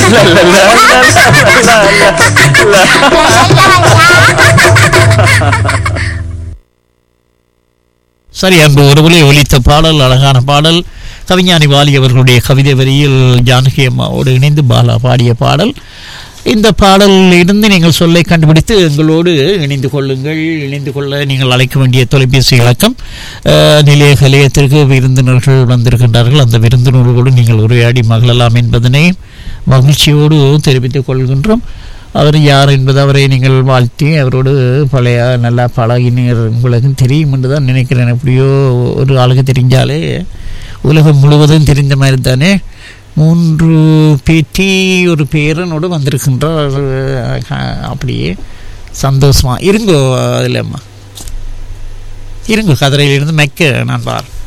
சரி அன்பு ஒருவரை ஒலித்த பாடல் அழகான பாடல் கவிஞானி வாலி அவர்களுடைய கவிதை வரியில் ஜானகி அம்மாவோடு இணைந்து பாலா பாடிய பாடல் இந்த பாடலில் இருந்து நீங்கள் சொல்லை கண்டுபிடித்து எங்களோடு இணைந்து கொள்ளுங்கள் இணைந்து கொள்ள நீங்கள் அழைக்க வேண்டிய தொலைபேசி இலக்கம் அஹ், நிலைய கலையத்திற்கு விருந்தினர்கள் வந்திருக்கின்றார்கள் அந்த விருந்தினர்களோடு நீங்கள் உரையாடி மகிழலாம் என்பதனை மகிழ்ச்சியோடு தெரிவித்துக் கொள்கின்றோம் அவர் யார் என்பது அவரை நீங்கள் வாழ்த்தி அவரோடு பழைய நல்லா பழகினீர் உங்களுக்கு தெரியும் என்று தான் நினைக்கிறேன் எப்படியோ ஒரு ஆளுக்கு தெரிஞ்சாலே உலகம் முழுவதும் தெரிந்த மாதிரி தானே மூன்று பேட்டி ஒரு பேரனோடு வந்திருக்கின்றார் அஹ், அப்படியே சந்தோஷமா இருங்கோ அதில் அம்மா இருங்கோ கதிரையிலிருந்து மெக்க நான் பார்